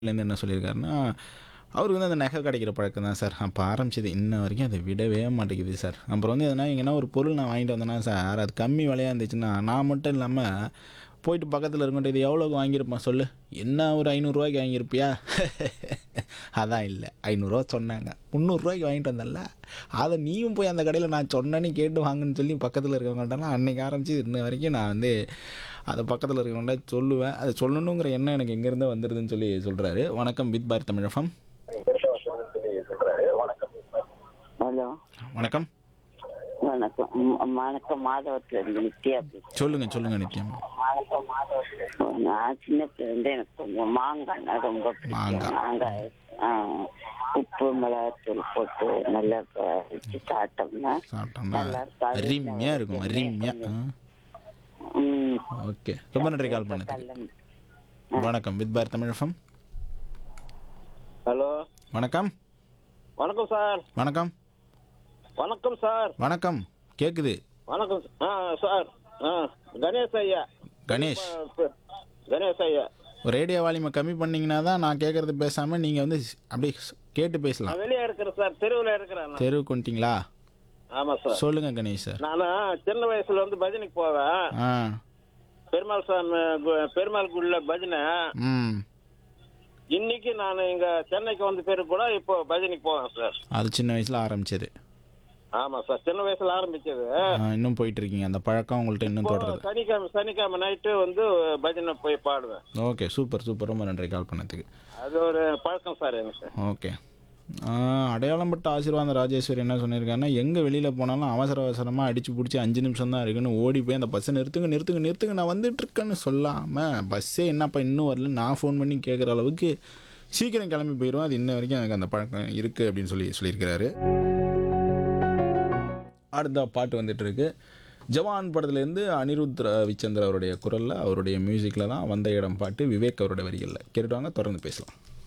இருந்து என்ன சொல்லியிருக்காருன்னா அவருக்கு வந்து அந்த நகை கிடைக்கிற பழக்கம் தான் சார் அப்போ ஆரம்பிச்சது இன்ன வரைக்கும் அதை விடவே மாட்டேங்குது சார் அப்புறம் வந்து எதனா எங்கன்னா ஒரு பொருள் நான் வாங்கிட்டு வந்தேன்னா சார் அது கம்மி விலையாக இருந்துச்சுன்னா நான் மட்டும் இல்லாமல் போயிட்டு பக்கத்தில் இருக்கட்டும் இது எவ்வளோக்கு வாங்கியிருப்பான் சொல்லு என்ன ஒரு ஐநூறுரூவாய்க்கு வாங்கியிருப்பியா அதான் இல்லை ஐநூறுரூவா சொன்னாங்க முந்நூறுரூவாய்க்கு வாங்கிட்டு வந்தேன்ல அதை நீயும் போய் அந்த கடையில் நான் சொன்னேன்னு கேட்டு வாங்குன்னு சொல்லி பக்கத்தில் இருக்கவங்கள்ட்டலாம் அன்னைக்கு ஆரம்பிச்சு இன்ன வரைக்கும் நான் வந்து அதை பக்கத்தில் இருக்கவங்கள்ட்ட சொல்லுவேன் அதை சொல்லணுங்கிற எண்ணம் எனக்கு எங்கேருந்து வந்துடுதுன்னு சொல்லி சொல்கிறாரு வணக்கம் வித் பார் தமிழகம் ஹலோ வணக்கம் வணக்கம் ம், வணக்கம் மாதவத்துல இருந்து நித்யா பேசுறேன். சொல்லுங்கள் சொல்லுங்கள் நித்யம் நான் சின்ன பிள்ளை எனக்கு கொஞ்சம் மாங்காய்னா ரொம்ப பிடிக்கும் மாங்காய். மாங்காய் ஆ, உப்பு மிளகாத்தூள் போட்டு நல்லா ப- வச்சு சாப்பிட்டோம்னா சாப்பிட்டோம்னா நல்லா இருக்கும். அருமையாக இருக்கும் அருமையாக ம், ஓகே ரொம்ப நன்றி கால் பண்ணதுக்கு கல்லம். வணக்கம் வித் பார் தமிழகம் ஹலோ வணக்கம் வணக்கம் சார் வணக்கம் வணக்கம் சார் வணக்கம் கேட்குது வணக்கம் ஆ சார் ஆ கணேஷ் ஐயா கணேஷ் ஆ, ப- கணேஷ் ஐயா ரேடியோ வால்யூமை கம்மி பண்ணீங்கன்னா தான் நான் கேட்குறது பேசாமல் நீங்கள் வந்து அப்படியே கேட்டு பேசலாம் நான் வெளியே இருக்கிறேன் சார் தெருவில் இருக்கிறேன் நான். தெருவுக்கு வந்துட்டீங்களா ஆமா சார் சொல்லுங்கள் கணேஷ் சார் நான் சின்ன வயசுல வந்து பஜனைக்கு போவேன் ஆ பெருமாள் சாமி கு- பெருமாள் குள்ள பஜனை ம் இன்னைக்கு நான் இங்க சென்னைக்கு வந்த பேரு கூட இப்போ பஜனைக்கு போவேன் சார் அது சின்ன வயசில் ஆரம்பிச்சது ஆமா சார் சின்ன வயசுல ஆரம்பிச்சது ஆ, இன்னும் போயிட்டு இருக்கீங்க அந்த பழக்கம் உங்கள்கிட்ட இன்னும் இப்போ தொடருது சனிக்கிழமை சனிக்கிழமை நைட்டு வந்து பஜனை போய் பாடுவேன் ஓகே சூப்பர் சூப்பர் ரொம்ப நன்றி கால் பண்ணதுக்கு அது ஒரு பழக்கம் சார் எனக்கு ஓகே ஆ, அடையாளம் பட்ட ஆசீர்வாதம் ராஜேஸ்வரி என்ன சொல்லியிருக்காருன்னா எங்கே வெளியில் போனாலும் அவசர அவசரமாக அடித்து பிடிச்சி அஞ்சு நிமிஷம் தான் இருக்குன்னு ஓடி போய் அந்த பஸ்ஸை நிறுத்துங்க நிறுத்துங்க நிறுத்துங்க நான் வந்துட்டு இருக்கேன்னு சொல்லாமல் பஸ்ஸே என்னப்பா இன்னும் வரல நான் ஃபோன் பண்ணி கேட்குற அளவுக்கு சீக்கிரம் கிளம்பி போயிடும் அது இன்ன வரைக்கும் எனக்கு அந்த பழக்கம் இருக்குது அப்படின்னு சொல்லி சொல்லியிருக்கிறாரு அடுத்த பாட்டு வந்துட்டு இருக்கு ஜவான் படத்துலேருந்து அனிருத் ரவிச்சந்திர அவருடைய குரலில் அவருடைய மியூசிக்கில் தான் வந்த இடம் பாட்டு விவேக் அவருடைய வரிகளில் கேட்டுட்டு வாங்க தொடர்ந்து பேசலாம்